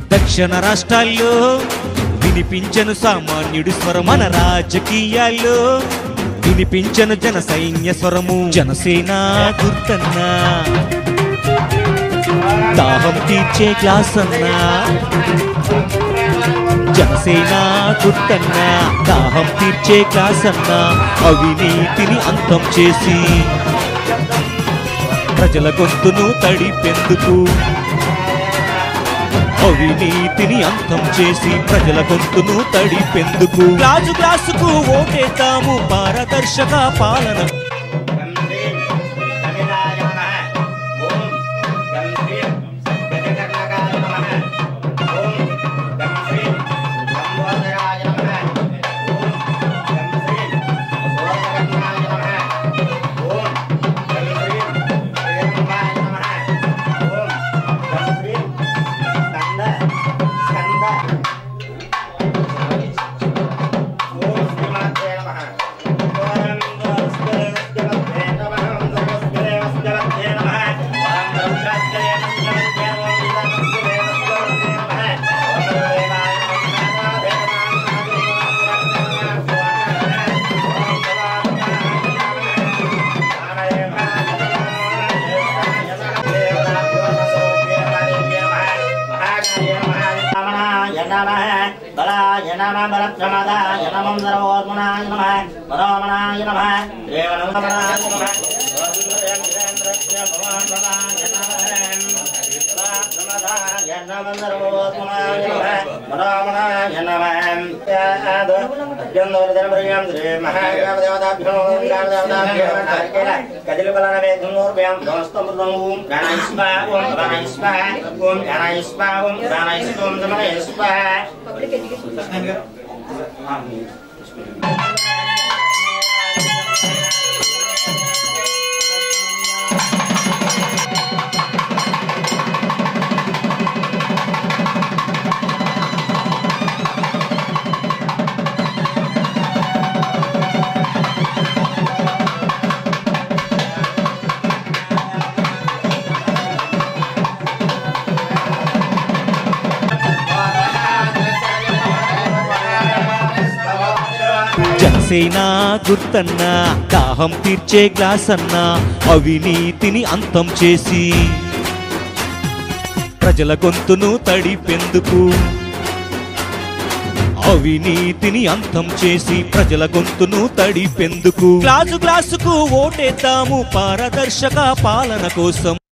దక్షిణ రాష్ట్రాల్లో వినిపించను సామాన్యుడి స్వరం మన రాజకీయాల్లో వినిపించను జన సైన్య స్వరము జనసేన గుర్తన్నా దాహం తీర్చే గ్లాస్ అన్నా జనసేన గుర్తన్నా దాహం తీర్చే గ్లాస్ అన్నా అవినీతిని అంతం చేసి ప్రజల గొంతును తడిపెందుకు అవినీతిని అంతం చేసి ప్రజల గొంతును తడిపెందుకు గ్లాసు గ్లాసుకు ఓటేద్దాము పారదర్శక పాలన బలాయ నమ బలప్రమదాయ నమం సర్వోత్మనాయ నమ మనోమనాయ నమ దేవనమనాయ నమ పబ్లిక్ ఎడ్యుకేషన్ జనసేన గుర్తన్నా దాహం తీర్చే గ్లాస్ అన్నా అవినీతిని అంతం చేసి ప్రజల గొంతును తడిపెందుకు అవినీతిని అంతం చేసి ప్రజల గొంతును తడిపెందుకు గ్లాసు గ్లాసుకు ఓటేద్దాము పారదర్శక పాలన కోసం